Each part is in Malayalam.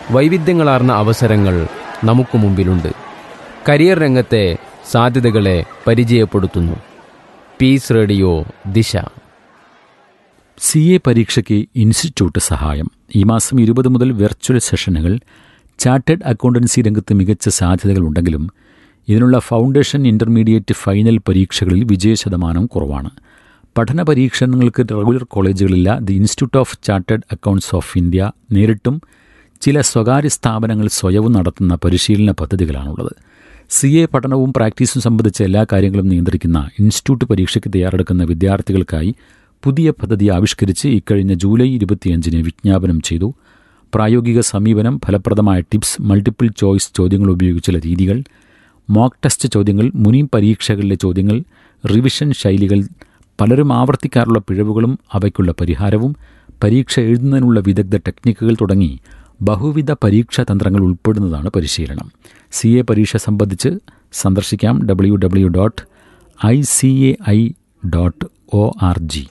വൈവിധ്യങ്ങളാർന്ന അവസരങ്ങൾ നമുക്ക് മുമ്പിലുണ്ട് കരിയർ രംഗത്തെ സാധ്യതകളെ പരിചയപ്പെടുത്തുന്നു Peace Radio Disha C A പരീക്ഷയ്ക്ക് ഇൻസ്റ്റിറ്റ്യൂട്ട് സഹായം ഈ മാസം ഇരുപത് മുതൽ വെർച്വൽ സെഷനുകൾ ചാർട്ടേഡ് അക്കൗണ്ടൻസി രംഗത്ത് മികച്ച സാധ്യതകളുണ്ടെങ്കിലും ഇതിനുള്ള ഫൗണ്ടേഷൻ ഇൻ്റർമീഡിയറ്റ് ഫൈനൽ പരീക്ഷകളിൽ വിജയശതമാനം കുറവാണ് പഠന പരീക്ഷണങ്ങൾക്ക് റെഗുലർ കോളേജുകളില്ല the Institute of Chartered Accountants of India നേരിട്ടും ചില സ്വകാര്യ സ്ഥാപനങ്ങൾ സ്വയവും നടത്തുന്ന പരിശീലന പദ്ധതികളാണുള്ളത് സി എ പഠനവും പ്രാക്ടീസും സംബന്ധിച്ച എല്ലാ കാര്യങ്ങളും നിയന്ത്രിക്കുന്ന ഇൻസ്റ്റിറ്റ്യൂട്ട് പരീക്ഷയ്ക്ക് തയ്യാറെടുക്കുന്ന വിദ്യാർത്ഥികൾക്കായി പുതിയ പദ്ധതി ആവിഷ്കരിച്ച് ഇക്കഴിഞ്ഞ ജൂലൈ ഇരുപത്തിയഞ്ചിന് വിജ്ഞാപനം ചെയ്തു പ്രായോഗിക സമീപനം ഫലപ്രദമായ ടിപ്സ് മൾട്ടിപ്പിൾ ചോയ്സ് ചോദ്യങ്ങൾ ഉപയോഗിച്ചുള്ള രീതികൾ മോക്ക് ടെസ്റ്റ് ചോദ്യങ്ങൾ മുനി പരീക്ഷകളിലെ ചോദ്യങ്ങൾ റിവിഷൻ ശൈലികൾ പലരും ആവർത്തിക്കാറുള്ള പിഴവുകളും അവയ്ക്കുള്ള പരിഹാരവും പരീക്ഷ എഴുതുന്നതിനുള്ള വിദഗ്ധ ടെക്നിക്കുകൾ തുടങ്ങി ബഹുവിധ പരീക്ഷാ തന്ത്രങ്ങൾ ഉൾപ്പെടുന്നതാണ് പരിശീലനം സി എ പരീക്ഷ സംബന്ധിച്ച് സന്ദർശിക്കാം W W dot I C A I dot O R G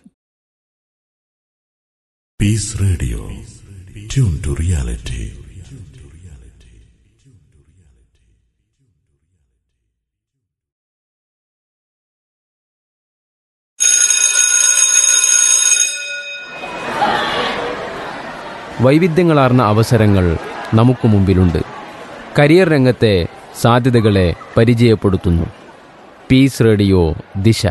Peace Radio. Tune to reality. വൈവിധ്യങ്ങളാർന്ന അവസരങ്ങൾ നമുക്ക് മുമ്പിലുണ്ട് കരിയർ രംഗത്തെ സാധ്യതകളെ പരിചയപ്പെടുത്തുന്നു Peace Radio Disha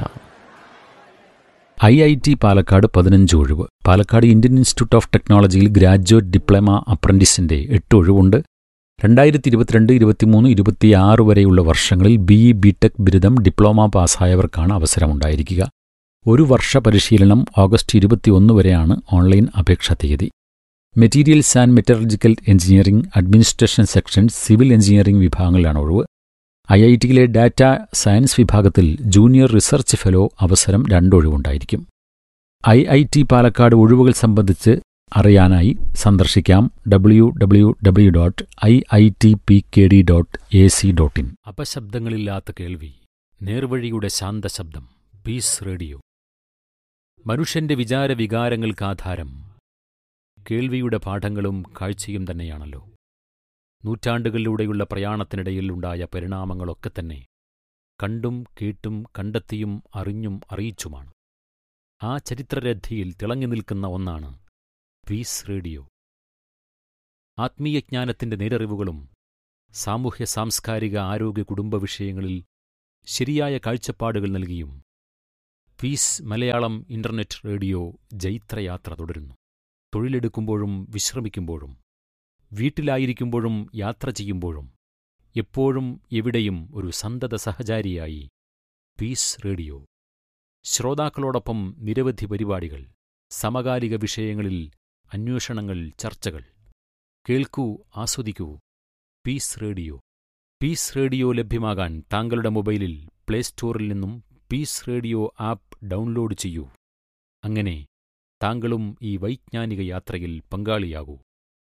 I I T Palakkad പതിനഞ്ച് ഒഴിവ് പാലക്കാട് ഇന്ത്യൻ ഇൻസ്റ്റിറ്റ്യൂട്ട് ഓഫ് ടെക്നോളജിയിൽ ഗ്രാജുവേറ്റ് ഡിപ്ലോമ അപ്രന്റീസിന്റെ എട്ട് ഒഴിവുണ്ട് രണ്ടായിരത്തി ഇരുപത്തിരണ്ട് ഇരുപത്തിമൂന്ന് ഇരുപത്തിയാറ് വരെയുള്ള വർഷങ്ങളിൽ ബി ഇ ബി ടെക് ബിരുദം ഡിപ്ലോമ പാസ്സായവർക്കാണ് അവസരമുണ്ടായിരിക്കുക ഒരു വർഷ പരിശീലനം ഓഗസ്റ്റ് ഇരുപത്തിയൊന്ന് വരെയാണ് ഓൺലൈൻ അപേക്ഷാ തീയതി materials and metallurgical engineering administration section civil engineering വിഭാഗങ്ങളിലാണ് ഒഴിവ് ഐ ഐ ടിയിലെ ഡാറ്റ സയൻസ് വിഭാഗത്തിൽ ജൂനിയർ റിസർച്ച് ഫെലോ അവസരം രണ്ടൊഴിവുണ്ടായിരിക്കും ഐ ഐ ടി പാലക്കാട് ഒഴിവുകൾ സംബന്ധിച്ച് അറിയാനായി സന്ദർശിക്കാം W W W dot I I T P K D dot A C dot in അപശബ്ദങ്ങളില്ലാത്ത കേൾവി നേർവഴിയുടെ ശാന്തശബ്ദം പീസ് റേഡിയോ മനുഷ്യന്റെ വിചാര വികാരങ്ങൾക്കാധാരം കേൾവിയുടെ പാഠങ്ങളും കാഴ്ചയും തന്നെയാണല്ലോ നൂറ്റാണ്ടുകളിലൂടെയുള്ള പ്രയാണത്തിനിടയിൽ ഉണ്ടായ പരിണാമങ്ങളൊക്കെ തന്നെ കണ്ടും കേട്ടും കണ്ടെത്തിയും അറിഞ്ഞും അറിയിച്ചുമാണ് ആ ചരിത്രരഥിയിൽ തിളങ്ങി നിൽക്കുന്ന ഒന്നാണ് പീസ് റേഡിയോ ആത്മീയജ്ഞാനത്തിന്റെ നേരറിവുകളും സാമൂഹ്യ സാംസ്കാരിക ആരോഗ്യ കുടുംബ വിഷയങ്ങളിൽ ശരിയായ കാഴ്ചപ്പാടുകൾ നൽകിയും പീസ് മലയാളം ഇന്റർനെറ്റ് റേഡിയോ ജൈത്രയാത്ര തുടരുന്നു തൊഴിലെടുക്കുമ്പോഴും വിശ്രമിക്കുമ്പോഴും വീട്ടിലായിരിക്കുമ്പോഴും യാത്ര ചെയ്യുമ്പോഴും എപ്പോഴും എവിടെയും ഒരു സന്തത സഹചാരിയായി പീസ് റേഡിയോ ശ്രോതാക്കളോടൊപ്പം നിരവധി പരിപാടികൾ സമകാലിക വിഷയങ്ങളിൽ അന്വേഷണങ്ങൾ ചർച്ചകൾ കേൾക്കൂ ആസ്വദിക്കൂ പീസ് റേഡിയോ പീസ് റേഡിയോ ലഭ്യമാകാൻ താങ്കളുടെ മൊബൈലിൽ പ്ലേ സ്റ്റോറിൽ നിന്നും പീസ് റേഡിയോ ആപ്പ് ഡൗൺലോഡ് ചെയ്യൂ അങ്ങനെ താങ്കളും ഈ വൈജ്ഞാനിക യാത്രയിൽ പങ്കാളിയാകൂ